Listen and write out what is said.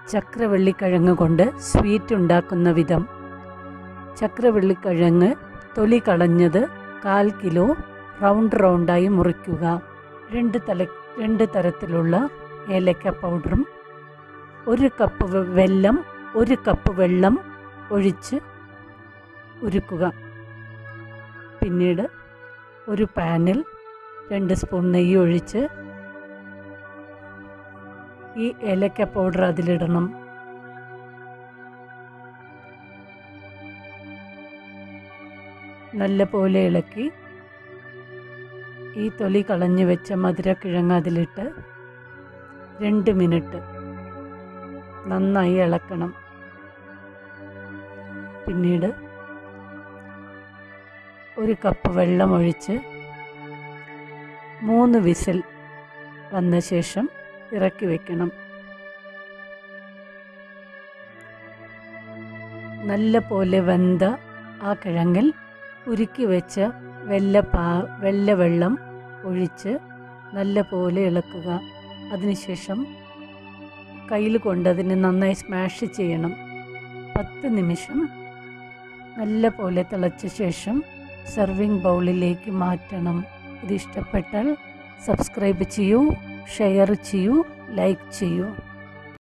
ചക്രവള്ളിക്കിഴങ്ങ് കൊണ്ട് സ്വീറ്റ് ഉണ്ടാക്കുന്ന വിധം ചക്രവള്ളിക്കിഴങ്ങ് തൊലി കളഞ്ഞത് കാൽ കിലോ റൗണ്ട് റൗണ്ടായി മുറിക്കുക രണ്ട് തല രണ്ട് തരത്തിലുള്ള ഏലക്ക പൗഡറും ഒരു കപ്പ് വെ- വെല്ലം ഒരു കപ്പ് വെള്ളം ഒഴിച്ച് ഉരുക്കുക പിന്നീട് ഒരു പാനിൽ രണ്ട് സ്പൂൺ നെയ്യ് ഒഴിച്ച് ഈ ഏലക്ക പൗഡർ അതിലിടണം നല്ല പോലെ ഇളക്കി ഈ തൊലി കളഞ്ഞു വെച്ച മധുരക്കിഴങ്ങ് അതിലിട്ട് രണ്ട് മിനിറ്റ് നന്നായി ഇളക്കണം പിന്നീട് ഒരു കപ്പ് വെള്ളം ഒഴിച്ച് മൂന്ന് വിസിൽ വന്ന ശേഷം ഇറക്കി വെക്കണം നല്ല പോലെ വെന്ത ആ കിഴങ്ങിൽ ഉരുക്കി വെച്ച വെള്ള പാ വെള്ള വെള്ളം ഒഴിച്ച് നല്ല പോലെ ഇളക്കുക അതിനുശേഷം കയ്യിൽ കൊണ്ട് അതിനെ നന്നായി സ്മാഷ് ചെയ്യണം പത്ത് നിമിഷം നല്ല പോലെ തിളച്ച ശേഷം സെർവിങ് ബൗളിലേക്ക് മാറ്റണം ഇത് ഇഷ്ടപ്പെട്ടാൽ സബ്സ്ക്രൈബ് ചെയ്യൂ ഷെയർ ചെയ്യൂ ലൈക്ക് ചെയ്യൂ